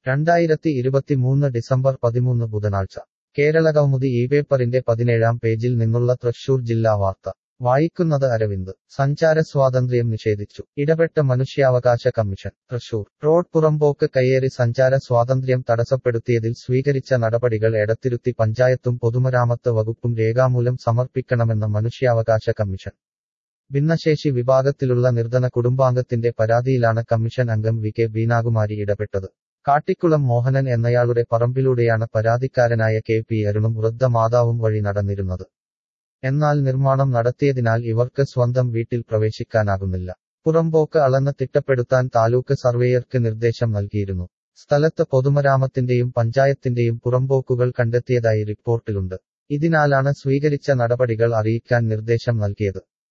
രണ്ടായിരത്തി ഇരുപത്തിമൂന്ന് ഡിസംബർ പതിമൂന്ന് ബുധനാഴ്ച കേരളകൗമുദി ഈ പേപ്പറിന്റെ പതിനേഴാം പേജിൽ നിന്നുള്ള തൃശൂർ ജില്ലാ വാർത്ത വായിക്കുന്നത് അരവിന്ദ് സഞ്ചാര സ്വാതന്ത്ര്യം നിഷേധിച്ചു ഇടപെട്ട മനുഷ്യാവകാശ കമ്മീഷൻ തൃശൂർ റോഡ് പുറമ്പോക്ക് കയ്യേറി സഞ്ചാര സ്വാതന്ത്ര്യം തടസ്സപ്പെടുത്തിയതിൽ സ്വീകരിച്ച നടപടികൾ എടത്തിരുത്തി പഞ്ചായത്തും പൊതുമരാമത്ത് വകുപ്പും രേഖാമൂലം സമർപ്പിക്കണമെന്ന് മനുഷ്യാവകാശ കമ്മീഷൻ ഭിന്നശേഷി വിഭാഗത്തിലുള്ള നിർധന കുടുംബാംഗത്തിന്റെ പരാതിയിലാണ് കമ്മീഷൻ അംഗം വി കെ ബീനാകുമാരി ഇടപെട്ടത് കാട്ടിക്കുളം മോഹനൻ എന്നയാളുടെ പറമ്പിലൂടെയാണ് പരാതിക്കാരനായ കെ പി അരുണും വൃദ്ധ മാതാവും വഴി നടന്നിരുന്നത് എന്നാൽ നിർമ്മാണം നടത്തിയതിനാൽ ഇവർക്ക് സ്വന്തം വീട്ടിൽ പ്രവേശിക്കാനാകുന്നില്ല പുറമ്പോക്ക് അളന്ന് തിട്ടപ്പെടുത്താൻ താലൂക്ക് സർവേയർക്ക് നിർദ്ദേശം നൽകിയിരുന്നു സ്ഥലത്ത് പൊതുമരാമത്തിന്റെയും പഞ്ചായത്തിന്റെയും പുറമ്പോക്കുകൾ കണ്ടെത്തിയതായി റിപ്പോർട്ടിലുണ്ട് ഇതിനാലാണ് സ്വീകരിച്ച നടപടികൾ അറിയിക്കാൻ നിർദ്ദേശം നൽകിയത്